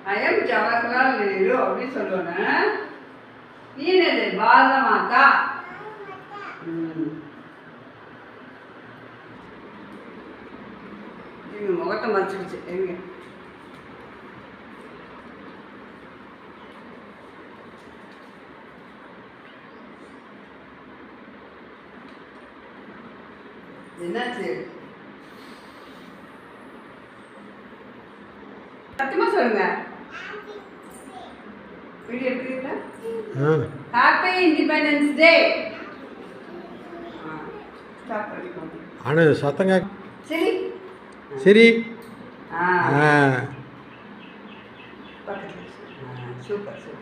ஐயம் ஜவஹர்லால் நேரு அப்படின்னு சொல்லணும் நீ என்னது பாரத மாதா ம். இவங்க முகத்தை மறைச்சிடுச்சு எங்க என்னாச்சு சத்தியமா சொல்லுங்க வீடியோ எடுக்கிறீங்களா ஆ ஹாப்பி இண்டிபெண்டன்ஸ் டே ஸ்டாப் பண்ணிக்கோங்க ஆனால் சத்தங்க சரி சரி ஆ ஆ பக்கத்துல சூப்பர் சூப்பர்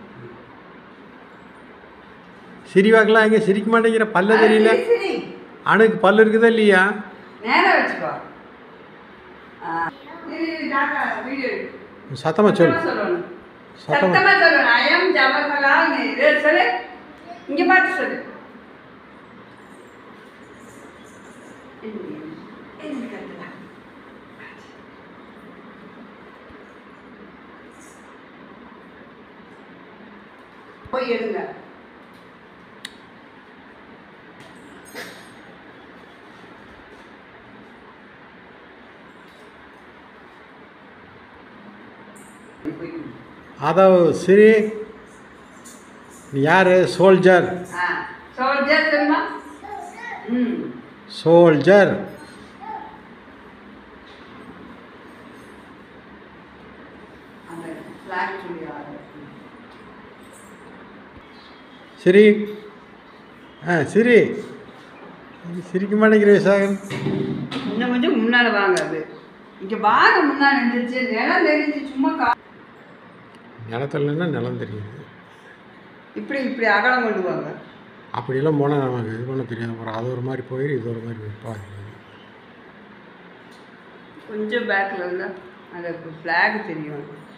சிரி வாக்கலாம் எங்கே சிரிக்க மாட்டேங்கிற பல்ல தெரியல சரி, சரி அணுக்கு பல்லு இருக்குதா இல்லையா நேரா வச்சுக்கோ ஆ இரு, இரு, டாடா, வீடியோ எடு. சத்தமாக சொல் சத்தமா சொல்லணும் சத்தமா. சத்தமா சொல்லணும் ஐயம் ஜவஹர்லால் நேரு சொல்லு இங்க பார்த்து சொல்லு எழுந்து கத்துடா. போய் எடுங்க அதாவது சிரி நீ யார் சோல்ஜர் ஆ சோல்ஜர் தெரியுமா ம் சோல்ஜர் அந்த ஃப்ளாக் சொல்லி ஆறு சிரி ஆ சிரி இது சிரிக்க மாட்டேங்கிற விசாகன் இன்னும் கொஞ்சம் முன்னால வாங்க அது இங்க வாங்க முன்னாடி இருந்துச்சு நிலம் தெரிஞ்சு சும்மா கா நிலத்துலன்னா நிலம் தெரியுது இப்படி இப்படி அகலம் கொண்டு வாங்க அப்படியெல்லாம் போனால் நமக்கு இது பண்ண தெரியாது அப்புறம் அது ஒரு மாதிரி போயிடும் இது ஒரு மாதிரி வைப்பாங்க கொஞ்சம் பேக்கில் இருந்தால் அந்த ஃப்ளாக் தெரியும்